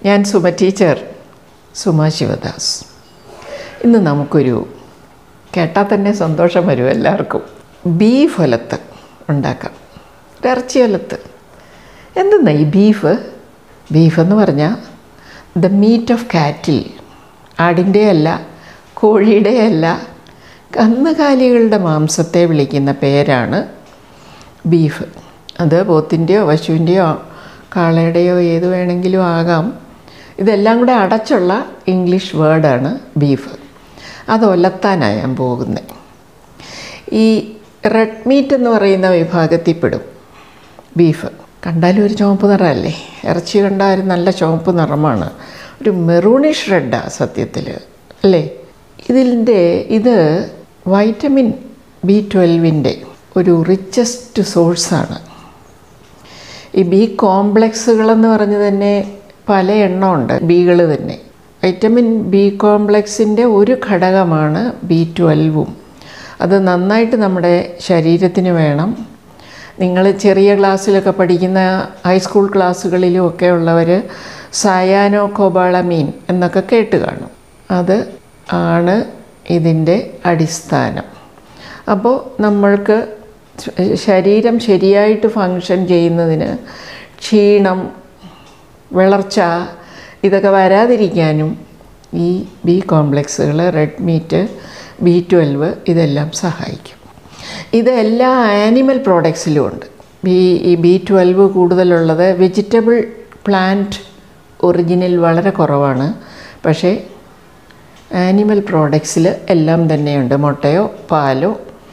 ഞാൻ സുമ ടീച്ചർ സുമ ശിവദാസ് ഇന്ന് നമുക്കൊരു കേട്ടാൽ തന്നെ സന്തോഷം വരും എല്ലാവർക്കും ബീഫ് ഒലത്ത് ഉണ്ടാക്കാം ഇറച്ചി ഒലത്ത് എന്തെന്നാ ഈ ബീഫ് ബീഫ് എന്ന് പറഞ്ഞാൽ ദ മീറ്റ് ഓഫ് കാറ്റിൽ ആടിൻ്റെ അല്ല കോഴിയുടെ അല്ല കന്നുകാലികളുടെ മാംസത്തെ വിളിക്കുന്ന പേരാണ് ബീഫ് അത് പോത്തിൻ്റെയോ പശുവിൻ്റെയോ കാളയുടെയോ ഏത് വേണമെങ്കിലും ആകാം ഇതെല്ലാം കൂടെ അടച്ചുള്ള ഇംഗ്ലീഷ് വേർഡാണ് ബീഫ് അത് ഒലത്താനാണ് ഞാൻ പോകുന്നത് ഈ റെഡ് മീറ്റ് എന്ന് പറയുന്ന വിഭാഗത്തിൽപ്പെടും ബീഫ് കണ്ടാലും ഒരു ചുവപ്പ് നിറമല്ലേ ഇറച്ചി കണ്ടാൽ ഒരു നല്ല ചുവപ്പ് നിറമാണ് ഒരു മെറൂണിഷ് റെഡാണ് സത്യത്തിൽ അല്ലേ ഇതിൻ്റെ ഇത് വൈറ്റമിൻ ബി ട്വൽവിൻ്റെ ഒരു റിച്ചസ്റ്റ് സോഴ്സാണ് ഈ ബി കോംപ്ലക്സുകളെന്ന് പറഞ്ഞ് തന്നെ പല എണ്ണമുണ്ട് ബികൾ തന്നെ വൈറ്റമിൻ ബി കോംപ്ലക്സിൻ്റെ ഒരു ഘടകമാണ് ബി ട്വൽവും അത് നന്നായിട്ട് നമ്മുടെ ശരീരത്തിന് വേണം നിങ്ങൾ ചെറിയ ക്ലാസ്സിലൊക്കെ പഠിക്കുന്ന ഹൈസ്കൂൾ ക്ലാസ്സുകളിലും ഒക്കെ ഉള്ളവർ സയാനോ കോബാളമീൻ എന്നൊക്കെ കേട്ട് കാണും അത് ആണ് ഇതിൻ്റെ അടിസ്ഥാനം അപ്പോൾ നമ്മൾക്ക് ശരീരം ശരിയായിട്ട് ഫങ്ഷൻ ചെയ്യുന്നതിന് ക്ഷീണം വിളർച്ച ഇതൊക്കെ വരാതിരിക്കാനും ഈ ബി കോംപ്ലക്സുകൾ റെഡ് മീറ്റ് ബി ട്വൽവ് ഇതെല്ലാം സഹായിക്കും ഇത് എല്ലാ ആനിമൽ പ്രോഡക്ട്സിലും ഉണ്ട് ബി ഈ ബി ട്വൽവ് കൂടുതലുള്ളത് വെജിറ്റബിൾ പ്ലാന്റ് ഒറിജിനൽ വളരെ കുറവാണ് പക്ഷേ ആനിമൽ പ്രോഡക്ട്സിൽ എല്ലാം തന്നെയുണ്ട് മുട്ടയോ പാലോ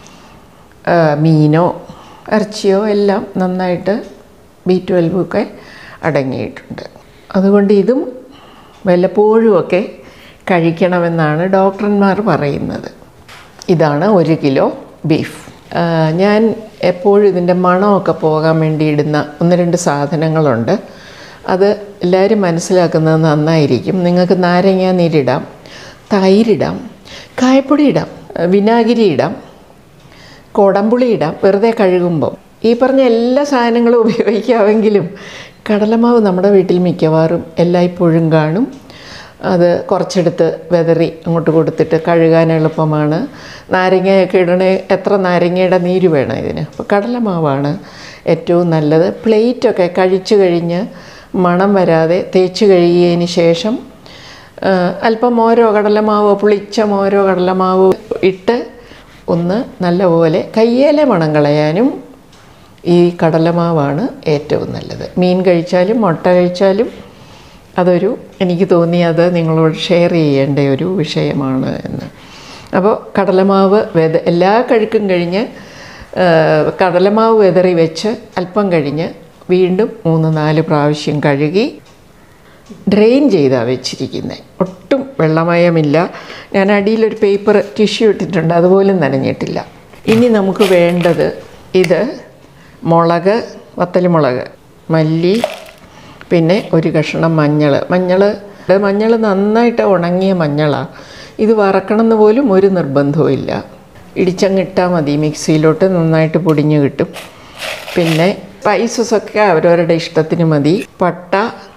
മീനോ ഇറച്ചിയോ എല്ലാം നന്നായിട്ട് ബി ട്വൽവൊക്കെ അടങ്ങിയിട്ടുണ്ട് അതുകൊണ്ട് ഇതും വല്ലപ്പോഴുമൊക്കെ കഴിക്കണമെന്നാണ് ഡോക്ടർമാർ പറയുന്നത് ഇതാണ് ഒരു കിലോ ബീഫ് ഞാൻ എപ്പോഴും ഇതിൻ്റെ മണമൊക്കെ പോകാൻ വേണ്ടി ഇടുന്ന ഒന്ന് രണ്ട് സാധനങ്ങളുണ്ട് അത് എല്ലാവരും മനസ്സിലാക്കുന്നത് നന്നായിരിക്കും നിങ്ങൾക്ക് നാരങ്ങ നീരിടാം തൈരിടാം കായപ്പൊടി ഇടാം വിനാഗിരി ഇടാം കൊടമ്പുളി ഇടാം വെറുതെ കഴുകുമ്പോൾ ഈ പറഞ്ഞ എല്ലാ സാധനങ്ങളും ഉപയോഗിക്കാമെങ്കിലും കടലമാവ് നമ്മുടെ വീട്ടിൽ മിക്കവാറും എല്ലായ്പ്പോഴും കാണും അത് കുറച്ചെടുത്ത് വെതറി അങ്ങോട്ട് കൊടുത്തിട്ട് കഴുകാൻ എളുപ്പമാണ് നാരങ്ങയൊക്കെ ഇടണേ എത്ര നാരങ്ങയുടെ നീര് വേണം ഇതിന് അപ്പോൾ കടലമാവാണ് ഏറ്റവും നല്ലത് പ്ലേറ്റൊക്കെ കഴിച്ചു കഴിഞ്ഞ് മണം വരാതെ തേച്ച് കഴുകിയതിന് ശേഷം അല്പം മോരോ കടലമാവോ പുളിച്ച മോരോ കടലമാവോ ഇട്ട് ഒന്ന് നല്ലപോലെ കയ്യേലെ മണം കളയാനും ഈ കടലമാവാണ് ഏറ്റവും നല്ലത് മീൻ കഴിച്ചാലും മുട്ട കഴിച്ചാലും അതൊരു എനിക്ക് തോന്നി അത് നിങ്ങളോട് ഷെയർ ചെയ്യേണ്ട ഒരു വിഷയമാണ് എന്ന് അപ്പോൾ കടലമാവ് വെത എല്ലാ കഴുക്കും കഴിഞ്ഞ് കടലമാവ് വെതറി വെച്ച് അല്പം കഴിഞ്ഞ് വീണ്ടും മൂന്ന് നാല് പ്രാവശ്യം കഴുകി ഡ്രെയിൻ ചെയ്താണ് വെച്ചിരിക്കുന്നത് ഒട്ടും വെള്ളമയമില്ല ഞാൻ അടിയിലൊരു പേപ്പർ ടിഷ്യൂ ഇട്ടിട്ടുണ്ട് അതുപോലും നനഞ്ഞിട്ടില്ല ഇനി നമുക്ക് വേണ്ടത് ഇത് മുളക് വത്തലുമുളക് മല്ലി പിന്നെ ഒരു കഷ്ണം മഞ്ഞൾ മഞ്ഞൾ മഞ്ഞൾ നന്നായിട്ട് ഉണങ്ങിയ മഞ്ഞളാണ് ഇത് വറക്കണമെന്ന് പോലും ഒരു നിർബന്ധവും ഇല്ല ഇടിച്ചങ്ങിട്ടാൽ മതി മിക്സിയിലോട്ട് നന്നായിട്ട് പൊടിഞ്ഞ് കിട്ടും പിന്നെ സ്പൈസസൊക്കെ അവരവരുടെ ഇഷ്ടത്തിന് മതി പട്ട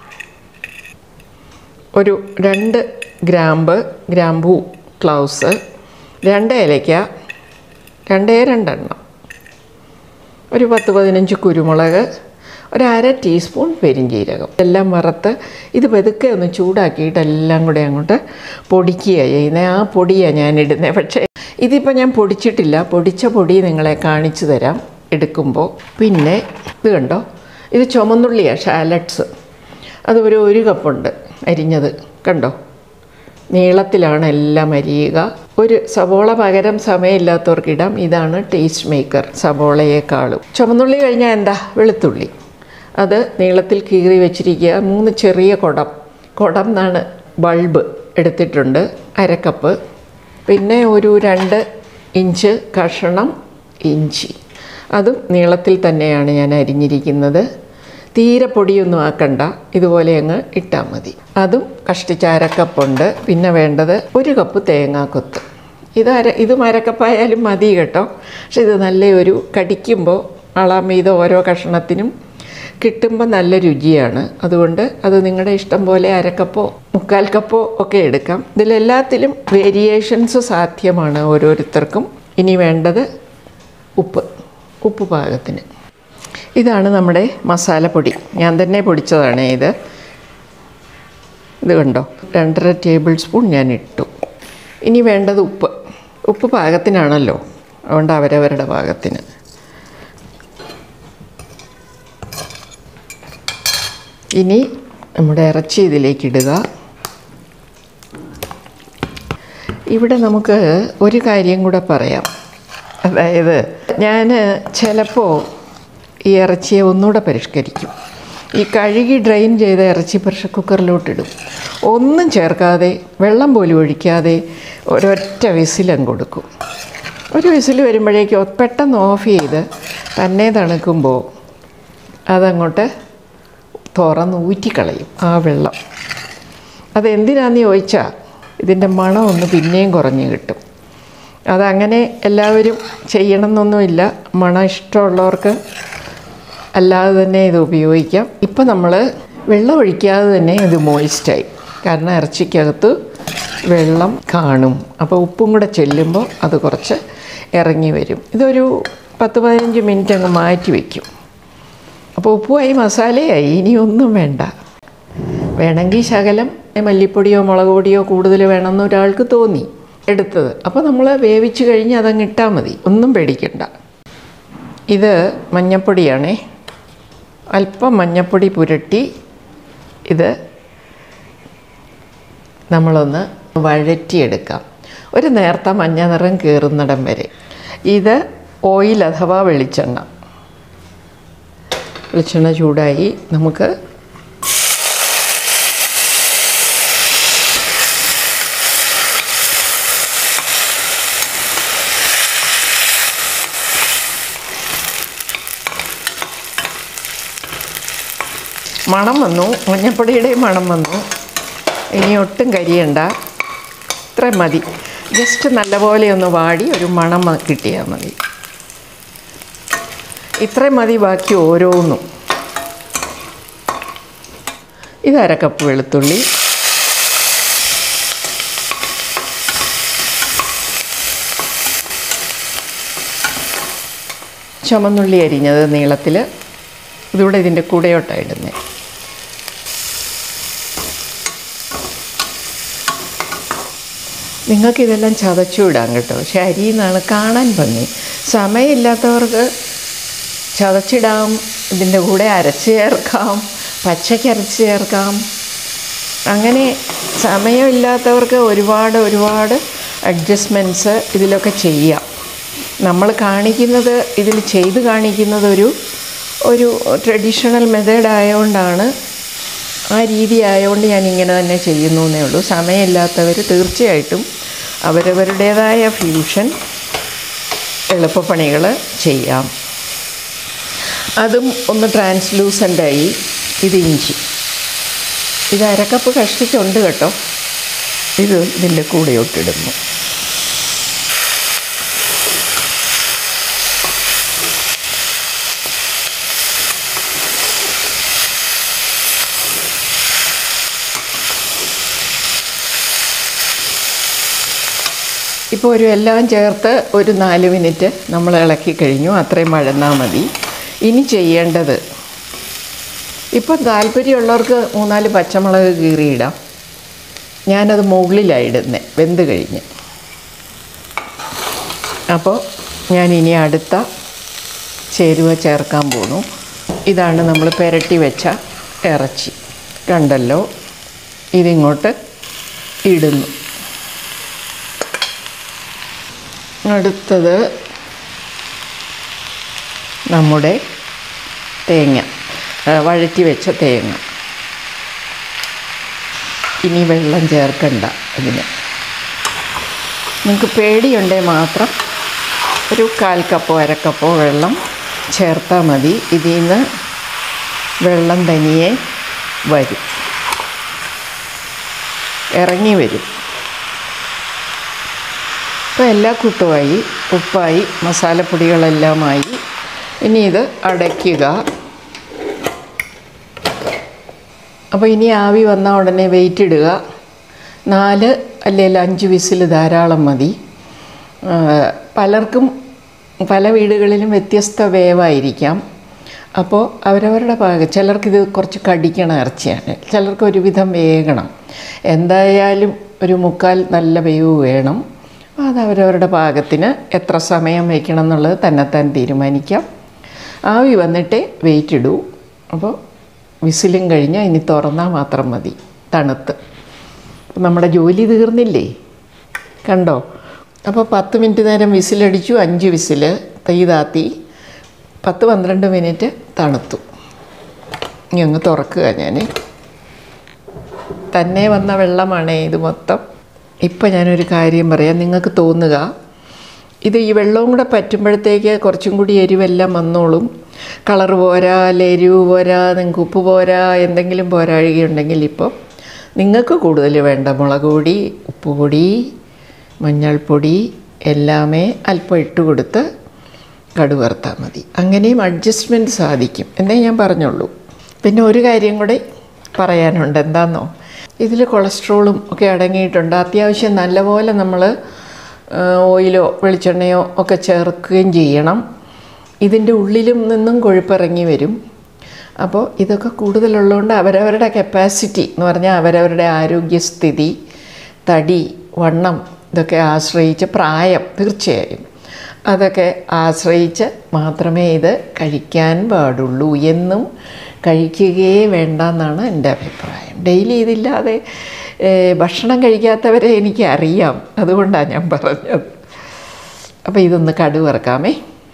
ഒരു രണ്ട് ഗ്രാമ്പ് ഗ്രാമ്പൂ ക്ലൗസ് രണ്ട് ഏലയ്ക്ക രണ്ടേ രണ്ടെണ്ണം ഒരു പത്ത് പതിനഞ്ച് കുരുമുളക് ഒരു അര ടീസ്പൂൺ പെരിഞ്ജീരകം എല്ലാം വറുത്ത് ഇത് പതുക്കെ ഒന്ന് ചൂടാക്കിയിട്ട് എല്ലാം കൂടെ അങ്ങോട്ട് പൊടിക്കുക ചെയ്യുന്നത് ആ പൊടിയാണ് ഞാൻ ഇടുന്നത് പക്ഷേ ഇതിപ്പോൾ ഞാൻ പൊടിച്ചിട്ടില്ല പൊടിച്ച പൊടി നിങ്ങളെ കാണിച്ചു തരാം എടുക്കുമ്പോൾ പിന്നെ ഇത് കണ്ടോ ഇത് ചുമന്നുള്ളിയാണ് ഷാലറ്റ്സ് അത് ഒരു ഒരു കപ്പുണ്ട് അരിഞ്ഞത് കണ്ടോ നീളത്തിലാണ് എല്ലാം അരിയുക ഒരു സവോള പകരം സമയമില്ലാത്തവർക്കിടാം ഇതാണ് ടേസ്റ്റ് മേക്കർ സവോളയേക്കാളും ചുമന്നുള്ളി കഴിഞ്ഞാൽ എന്താ വെളുത്തുള്ളി അത് നീളത്തിൽ കീറി വെച്ചിരിക്കുക മൂന്ന് ചെറിയ കുടം കുടം എന്നാണ് ബൾബ് എടുത്തിട്ടുണ്ട് അരക്കപ്പ് പിന്നെ ഒരു രണ്ട് ഇഞ്ച് കഷണം ഇഞ്ചി അതും നീളത്തിൽ തന്നെയാണ് ഞാൻ അരിഞ്ഞിരിക്കുന്നത് തീരെ പൊടിയൊന്നും ആക്കണ്ട ഇതുപോലെ അങ്ങ് ഇട്ടാൽ മതി അതും കഷ്ടിച്ച് അരക്കപ്പുണ്ട് പിന്നെ വേണ്ടത് ഒരു കപ്പ് തേങ്ങാക്കൊത്ത് ഇത് അര ഇതും അരക്കപ്പായാലും മതി കേട്ടോ പക്ഷെ ഇത് നല്ല ഒരു കടിക്കുമ്പോൾ അളാം ഇത് ഓരോ കഷ്ണത്തിനും കിട്ടുമ്പോൾ നല്ല രുചിയാണ് അതുകൊണ്ട് അത് നിങ്ങളുടെ ഇഷ്ടം പോലെ അരക്കപ്പോ മുക്കാൽ കപ്പോ ഒക്കെ എടുക്കാം ഇതിലെല്ലാത്തിലും വേരിയേഷൻസ് സാധ്യമാണ് ഓരോരുത്തർക്കും ഇനി വേണ്ടത് ഉപ്പ് ഉപ്പ് പാകത്തിന് ഇതാണ് നമ്മുടെ മസാലപ്പൊടി ഞാൻ തന്നെ പൊടിച്ചതാണ് ഇത് ഇത് കണ്ടോ രണ്ടര ടേബിൾ സ്പൂൺ ഞാൻ ഇട്ടു ഇനി വേണ്ടത് ഉപ്പ് ഉപ്പ് പാകത്തിനാണല്ലോ അതുകൊണ്ട് അവരവരുടെ പാകത്തിന് ഇനി നമ്മുടെ ഇറച്ചി ഇതിലേക്ക് ഇടുക ഇവിടെ നമുക്ക് ഒരു കാര്യം കൂടെ പറയാം അതായത് ഞാൻ ചിലപ്പോൾ ഈ ഇറച്ചിയെ ഒന്നുകൂടെ പരിഷ്കരിക്കും ഈ കഴുകി ഡ്രെയിൻ ചെയ്ത ഇറച്ചി പ്രഷർ കുക്കറിലോട്ടിടും ഒന്നും ചേർക്കാതെ വെള്ളം പോലും ഒഴിക്കാതെ ഒരൊറ്റ വിസിലങ്ങ് കൊടുക്കും ഒരു വിസിൽ വരുമ്പോഴേക്കും പെട്ടെന്ന് ഓഫ് ചെയ്ത് തന്നെ തണുക്കുമ്പോൾ അതങ്ങോട്ട് തുറന്ന് ഊറ്റിക്കളയും ആ വെള്ളം അതെന്തിനാന്ന് ചോദിച്ചാൽ ഇതിൻ്റെ മണം ഒന്ന് പിന്നെയും കുറഞ്ഞ് കിട്ടും അതങ്ങനെ എല്ലാവരും ചെയ്യണമെന്നൊന്നുമില്ല മണം ഇഷ്ടമുള്ളവർക്ക് അല്ലാതെ തന്നെ ഇത് ഉപയോഗിക്കാം ഇപ്പം നമ്മൾ വെള്ളം ഒഴിക്കാതെ തന്നെ ഇത് മോയിസ്റ്റായി കാരണം ഇറച്ചിക്കകത്ത് വെള്ളം കാണും അപ്പോൾ ഉപ്പും കൂടെ ചെല്ലുമ്പോൾ അത് കുറച്ച് ഇറങ്ങി വരും ഇതൊരു പത്ത് പതിനഞ്ച് മിനിറ്റ് അങ്ങ് മാറ്റി വയ്ക്കും അപ്പോൾ ഉപ്പുമായി മസാലയായി ഇനി ഒന്നും വേണ്ട വേണമെങ്കിൽ ശകലം മല്ലിപ്പൊടിയോ മുളക് പൊടിയോ കൂടുതൽ വേണമെന്ന് ഒരാൾക്ക് തോന്നി എടുത്തത് അപ്പോൾ നമ്മൾ വേവിച്ച് കഴിഞ്ഞ് അതങ്ങ് ഇട്ടാൽ മതി ഒന്നും പേടിക്കണ്ട ഇത് മഞ്ഞപ്പൊടിയാണേ അല്പം മഞ്ഞപ്പൊടി പുരട്ടി ഇത് നമ്മളൊന്ന് വഴറ്റിയെടുക്കാം ഒരു നേർത്ത മഞ്ഞ നിറം കയറുന്നിടം വരെ ഇത് ഓയിൽ അഥവാ വെളിച്ചെണ്ണ വെളിച്ചെണ്ണ ചൂടായി നമുക്ക് മണം വന്നു മഞ്ഞപ്പൊടിയുടെയും മണം വന്നു ഇനി ഒട്ടും കരിയണ്ട ഇത്ര മതി ജസ്റ്റ് നല്ലപോലെ ഒന്ന് വാടി ഒരു മണം കിട്ടിയാൽ മതി ഇത്രയും മതി ബാക്കി ഓരോന്നും ഇത് അരക്കപ്പ് വെളുത്തുള്ളി ചുമന്നുള്ളി അരിഞ്ഞത് നീളത്തിൽ ഇതിവിടെ ഇതിൻ്റെ കൂടെയോട്ടാണ് ഇടുന്നത് നിങ്ങൾക്കിതെല്ലാം ചതച്ചു ഇടാം കേട്ടോ പക്ഷെ അരിയെന്നാണ് കാണാൻ ഭംഗി സമയമില്ലാത്തവർക്ക് ചതച്ചിടാം ഇതിൻ്റെ കൂടെ അരച്ച് ചേർക്കാം പച്ചയ്ക്ക് അരച്ച് ചേർക്കാം അങ്ങനെ സമയമില്ലാത്തവർക്ക് ഒരുപാട് ഒരുപാട് അഡ്ജസ്റ്റ്മെൻറ്റ്സ് ഇതിലൊക്കെ ചെയ്യാം നമ്മൾ കാണിക്കുന്നത് ഇതിൽ ചെയ്ത് കാണിക്കുന്നത് ഒരു ഒരു ട്രഡീഷണൽ മെത്തേഡ് ആയതുകൊണ്ടാണ് ആ രീതി ആയതുകൊണ്ട് ഞാൻ ഇങ്ങനെ തന്നെ ചെയ്യുന്നു എന്നേ ഉള്ളൂ സമയമില്ലാത്തവർ തീർച്ചയായിട്ടും അവരവരുടേതായ ഫ്യൂഷൻ എളുപ്പപ്പണികൾ ചെയ്യാം അതും ഒന്ന് ട്രാൻസ്ലൂസൻ്റായി ഇത് ഇഞ്ചി ഇത് അരക്കപ്പ് കഷ്ടിച്ചുണ്ട് കേട്ടോ ഇത് ഇതിൻ്റെ കൂടെയോട്ടിടുന്നു ഇപ്പോൾ ഒരു എല്ലാം ചേർത്ത് ഒരു നാല് മിനിറ്റ് നമ്മൾ ഇളക്കി കഴിഞ്ഞു അത്രയും മഴന്നാൽ മതി ഇനി ചെയ്യേണ്ടത് ഇപ്പം താല്പര്യമുള്ളവർക്ക് മൂന്നാല് പച്ചമുളക് കീറിയിടാം ഞാനത് മുകളിലാണ് ഇടുന്നത് വെന്ത് കഴിഞ്ഞ് അപ്പോൾ ഞാൻ ഇനി അടുത്ത ചേരുവ ചേർക്കാൻ പോണു ഇതാണ് നമ്മൾ പുരട്ടി വെച്ച ഇറച്ചി കണ്ടല്ലോ ഇതിങ്ങോട്ട് ഇടുന്നു അടുത്തത് നമ്മുടെ തേങ്ങ ആ, വഴറ്റി വെച്ച തേങ്ങ ഇനി വെള്ളം ചേർക്കണ്ട ഇതിന് നിങ്ങൾക്ക് പേടിയുണ്ടെങ്കിൽ മാത്രം ഒരു കാൽ കപ്പോ അരക്കപ്പോ വെള്ളം ചേർത്താൽ മതി ഇതിൽ നിന്ന് വെള്ളം തനിയെ വരും ഇറങ്ങി വരും ഇപ്പോൾ എല്ലാ കൂട്ടുമായി ഉപ്പായി മസാലപ്പൊടികളെല്ലാമായി ഇനി ഇത് അടയ്ക്കുക അപ്പോൾ ഇനി ആവി വന്ന ഉടനെ വെയിറ്റ് ഇടുക നാല് അല്ലെങ്കിൽ അഞ്ച് വിസിൽ ധാരാളം മതി ആ, പലർക്കും പല വീടുകളിലും വ്യത്യസ്ത വേവായിരിക്കാം അപ്പോൾ അവരവരുടെ പാകം ചിലർക്കിത് കുറച്ച് കടിക്കണ ഇറച്ചിയാണ് ചിലർക്ക് ഒരുവിധം വേകണം എന്തായാലും ഒരു മുക്കാൽ നല്ല വേവ് വേണം അത് അവരവരുടെ പാകത്തിന് എത്ര സമയം വയ്ക്കണം എന്നുള്ളത് തന്നെത്താൻ തീരുമാനിക്കാം ആവി വന്നിട്ടേ വെയിറ്റ് ഇടൂ അപ്പോൾ വിസിലും കഴിഞ്ഞാൽ ഇനി തുറന്നാൽ മാത്രം മതി തണുത്ത് അപ്പം നമ്മുടെ ജോലി തീർന്നില്ലേ കണ്ടോ അപ്പോൾ പത്ത് മിനിറ്റ് നേരം വിസിലടിച്ചു അഞ്ച് വിസിൽ തീ താത്തി പത്ത് പന്ത്രണ്ട് മിനിറ്റ് തണുത്തു ഇനി ഒന്ന് തുറക്കുക ഞാൻ തന്നെ വന്ന വെള്ളമാണേ ഇത് മൊത്തം ഇപ്പം ഞാനൊരു കാര്യം പറയാം നിങ്ങൾക്ക് തോന്നുക ഇത് ഈ വെള്ളവും കൂടെ പറ്റുമ്പോഴത്തേക്ക് കുറച്ചും കൂടി എരിവെല്ലാം വന്നോളും കളർ പോരാ അല്ലെ എരിവ് പോരാ നിങ്ങൾക്ക് ഉപ്പ് പോരാ എന്തെങ്കിലും പോരാഴികയുണ്ടെങ്കിൽ ഇപ്പോൾ നിങ്ങൾക്ക് കൂടുതൽ വേണ്ട മുളക് പൊടി ഉപ്പ് പൊടി മഞ്ഞൾപ്പൊടി എല്ലാമേ അല്പം ഇട്ട് കൊടുത്ത് കടുവറുത്താൽ മതി അങ്ങനെയും അഡ്ജസ്റ്റ്മെൻറ്റ് സാധിക്കും എന്നേ ഞാൻ പറഞ്ഞുള്ളൂ പിന്നെ ഒരു കാര്യം കൂടെ പറയാനുണ്ട് എന്താണെന്നോ ഇതിൽ കൊളസ്ട്രോളും ഒക്കെ അടങ്ങിയിട്ടുണ്ട് അത്യാവശ്യം നല്ലപോലെ നമ്മൾ ഓയിലോ വെളിച്ചെണ്ണയോ ഒക്കെ ചേർക്കുകയും ചെയ്യണം ഇതിൻ്റെ ഉള്ളിലും നിന്നും കൊഴുപ്പിറങ്ങി വരും അപ്പോൾ ഇതൊക്കെ കൂടുതലുള്ളതുകൊണ്ട് അവരവരുടെ കപ്പാസിറ്റി എന്ന് പറഞ്ഞാൽ അവരവരുടെ ആരോഗ്യസ്ഥിതി തടി വണ്ണം ഇതൊക്കെ ആശ്രയിച്ച് പ്രായം തീർച്ചയായും അതൊക്കെ ആശ്രയിച്ച് മാത്രമേ ഇത് കഴിക്കാൻ പാടുള്ളൂ എന്നും കഴിക്കുകയേ വേണ്ട എന്നാണ് എൻ്റെ അഭിപ്രായം ഡെയിലി ഇതില്ലാതെ ഏഹ്, ഭക്ഷണം കഴിക്കാത്തവരെ എനിക്ക് അറിയാം അതുകൊണ്ടാണ് ഞാൻ പറഞ്ഞത് അപ്പോൾ ഇതൊന്ന് കടുവറക്കാമേ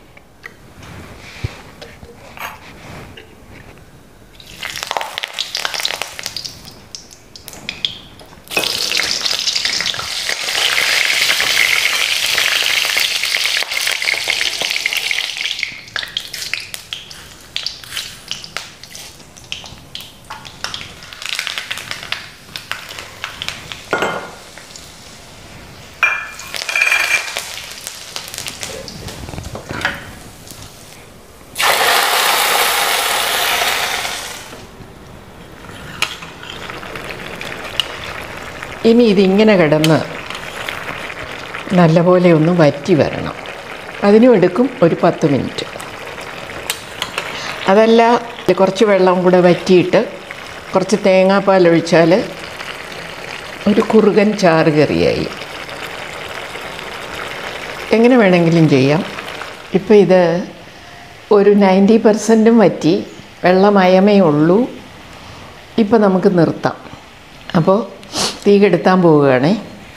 ഇനി ഇതിങ്ങനെ കിടന്ന് നല്ലപോലെ ഒന്ന് വറ്റി വരണം അതിനും എടുക്കും ഒരു പത്ത് മിനിറ്റ് അതല്ല കുറച്ച് വെള്ളം കൂടെ വറ്റിയിട്ട് കുറച്ച് തേങ്ങാപ്പാൽ ഒഴിച്ചാൽ ഒരു കുറുകൻ ചാറ് കറിയായി എങ്ങനെ വേണമെങ്കിലും ചെയ്യാം ഇപ്പോൾ ഇത് ഒരു നയൻറ്റി പെർസെൻറ്റും വറ്റി വെള്ളമയമേ ഉള്ളൂ ഇപ്പോൾ നമുക്ക് നിർത്താം അപ്പോൾ തീ കെടുത്താൻ പോവുകയാണേ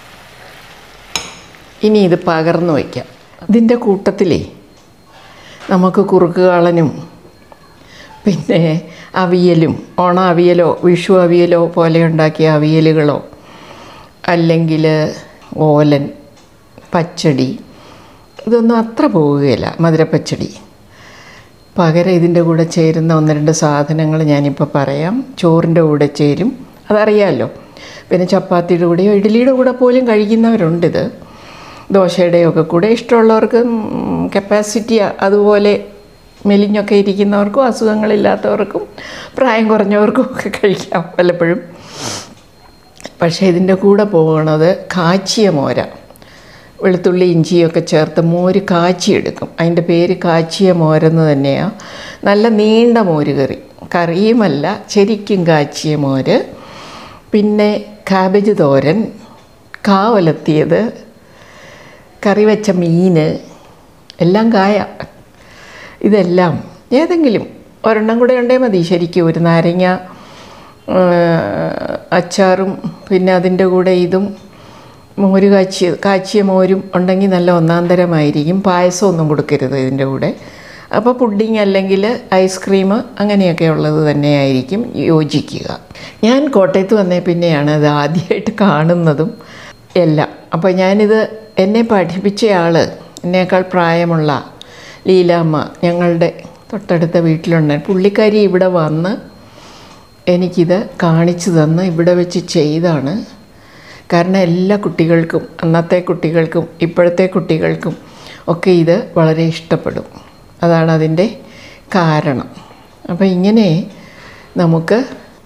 ഇനി ഇത് പകർന്നു വയ്ക്കാം ഇതിൻ്റെ കൂട്ടത്തിലേ നമുക്ക് കുറുക്ക് കാളനും പിന്നെ അവിയലും ഓണ അവിയലോ വിഷു അവിയലോ പോലെ ഉണ്ടാക്കിയ അവിയലുകളോ അല്ലെങ്കിൽ ഓലൻ പച്ചടി ഇതൊന്നും അത്ര പോവുകയില്ല മധുരപ്പച്ചടി പകരം ഇതിൻ്റെ കൂടെ ചേരുന്ന ഒന്ന് രണ്ട് സാധനങ്ങൾ ഞാനിപ്പോൾ പറയാം ചോറിൻ്റെ കൂടെ ചേരും അതറിയാമല്ലോ പിന്നെ ചപ്പാത്തിയുടെ കൂടെയോ ഇഡ്ഡലിയുടെ കൂടെ പോലും കഴിക്കുന്നവരുണ്ടിത് ദോശയുടെയോ ഒക്കെ കൂടെ ഇഷ്ടമുള്ളവർക്ക് കപ്പാസിറ്റി അതുപോലെ മെലിഞ്ഞൊക്കെ ഇരിക്കുന്നവർക്കും അസുഖങ്ങളില്ലാത്തവർക്കും പ്രായം കുറഞ്ഞവർക്കും ഒക്കെ കഴിക്കാം പലപ്പോഴും പക്ഷേ ഇതിൻ്റെ കൂടെ പോകുന്നത് കാച്ചിയ മോര വെളുത്തുള്ളി ഇഞ്ചിയൊക്കെ ചേർത്ത് മോര് കാച്ചിയെടുക്കും അതിൻ്റെ പേര് കാച്ചിയ മോരെന്ന് തന്നെയാണ് നല്ല നീണ്ട മോര് കറി കറിയുമല്ല ശരിക്കും കാച്ചിയ മോര് പിന്നെ കാബേജ് തോരൻ കാവലത്തിയത് കറി വെച്ച മീൻ എല്ലാം കായ ഇതെല്ലാം ഏതെങ്കിലും ഒരെണ്ണം കൂടെ ഉണ്ടേ മതി ശരിക്കും ഒരു നാരങ്ങ ആ, അച്ചാറും പിന്നെ അതിൻ്റെ കൂടെ ഇതും മോര് കാച്ചിയ കാച്ചിയ മോരും ഉണ്ടെങ്കിൽ നല്ല ഒന്നാം തരമായിരിക്കും പായസം ഒന്നും കൊടുക്കരുത് ഇതിൻ്റെ കൂടെ അപ്പോൾ പുഡിങ് അല്ലെങ്കിൽ ഐസ്ക്രീം അങ്ങനെയൊക്കെ ഉള്ളത് തന്നെയായിരിക്കും യോജിക്കുക ഞാൻ കോട്ടയത്ത് വന്നേ പിന്നെയാണ് ഇത് ആദ്യമായിട്ട് കാണുന്നതും എല്ലാം അപ്പോൾ ഞാനിത് എന്നെ പഠിപ്പിച്ചയാൾ എന്നേക്കാൾ പ്രായമുള്ള ലീലാമ്മ ഞങ്ങളുടെ തൊട്ടടുത്ത വീട്ടിലുണ്ട് പുള്ളിക്കാരി ഇവിടെ വന്ന് എനിക്കിത് കാണിച്ചു തന്ന് ഇവിടെ വെച്ച് ചെയ്താണ് കാരണം എല്ലാ കുട്ടികൾക്കും അന്നത്തെ കുട്ടികൾക്കും ഇപ്പോഴത്തെ കുട്ടികൾക്കും ഒക്കെ ഇത് വളരെ ഇഷ്ടപ്പെടും അതാണ് അതിൻ്റെ കാരണം അപ്പോൾ ഇങ്ങനെ നമുക്ക്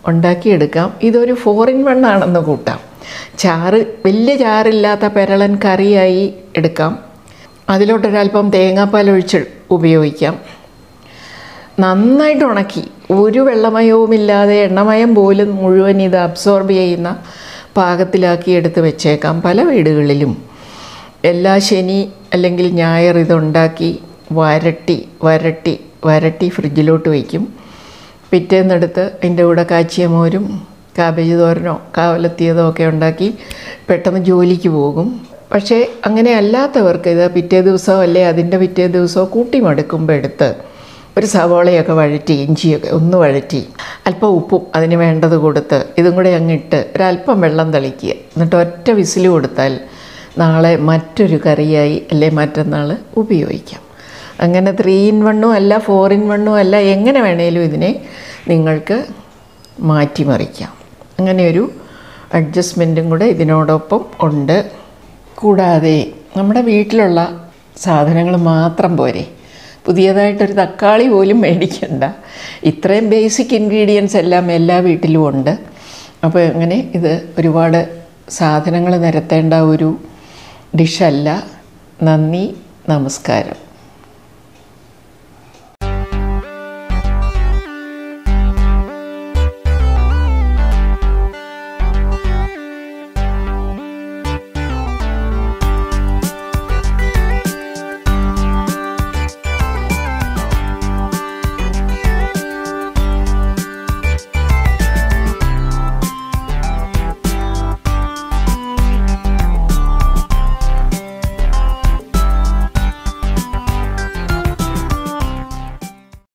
ഉണ്ടാക്കിയെടുക്കാം ഇതൊരു ഫോർ ഇൻ വൺ ആണെന്ന് കൂട്ടാം ചാറ് വലിയ ചാറില്ലാത്ത പെരളൻ കറിയായി എടുക്കാം അതിലോട്ടൊരല്പം തേങ്ങാപ്പാൽ ഒഴിച്ച് ഉപയോഗിക്കാം നന്നായിട്ട് ഉണക്കി ഒരു വെള്ളമയവുമില്ലാതെ എണ്ണമയം പോലും മുഴുവൻ ഇത് അബ്സോർബ് ചെയ്യുന്ന പാകത്തിലാക്കി എടുത്ത് വെച്ചേക്കാം പല വീടുകളിലും എല്ലാ ശനി അല്ലെങ്കിൽ ഞായർ ഇതുണ്ടാക്കി വരട്ടി വരട്ടി വരട്ടി ഫ്രിഡ്ജിലോട്ട് വയ്ക്കും പിറ്റേന്നെടുത്ത് അതിൻ്റെ കൂടെ കാച്ചിയ മോരും കാബേജ് തോരനോ കാവലത്തിയതോ ഒക്കെ ഉണ്ടാക്കി പെട്ടെന്ന് ജോലിക്ക് പോകും പക്ഷേ അങ്ങനെ അല്ലാത്തവർക്ക് ഇത് പിറ്റേ ദിവസമോ അല്ലെ അതിൻ്റെ പിറ്റേ ദിവസമോ കൂട്ടി മടുക്കുമ്പോൾ എടുത്ത് ഒരു സവോളയൊക്കെ വഴറ്റി ഇഞ്ചിയൊക്കെ ഒന്ന് വഴറ്റി അല്പം ഉപ്പും അതിന് വേണ്ടത് കൊടുത്ത് ഇതും കൂടെ അങ്ങിട്ട് ഒരല്പം വെള്ളം തളിക്കുക എന്നിട്ട് ഒറ്റ വിസിൽ കൊടുത്താൽ നാളെ മറ്റൊരു കറിയായി അല്ലെ മറ്റന്നാൾ ഉപയോഗിക്കാം അങ്ങനെ ത്രീ ഇൻ വണ്ണും അല്ല ഫോർ ഇൻ വണ്ണും അല്ല എങ്ങനെ വേണേലും ഇതിനെ നിങ്ങൾക്ക് മാറ്റിമറിക്കാം അങ്ങനെയൊരു അഡ്ജസ്റ്റ്മെൻറ്റും കൂടെ ഇതിനോടൊപ്പം ഉണ്ട് കൂടാതെ നമ്മുടെ വീട്ടിലുള്ള സാധനങ്ങൾ മാത്രം പോരെ പുതിയതായിട്ടൊരു തക്കാളി പോലും മേടിക്കണ്ട ഇത്രയും ബേസിക് ഇൻഗ്രീഡിയൻസ് എല്ലാം എല്ലാ വീട്ടിലും ഉണ്ട് അപ്പോൾ അങ്ങനെ ഇത് ഒരുപാട് സാധനങ്ങൾ നിരത്തേണ്ട ഒരു ഡിഷല്ല നന്ദി നമസ്കാരം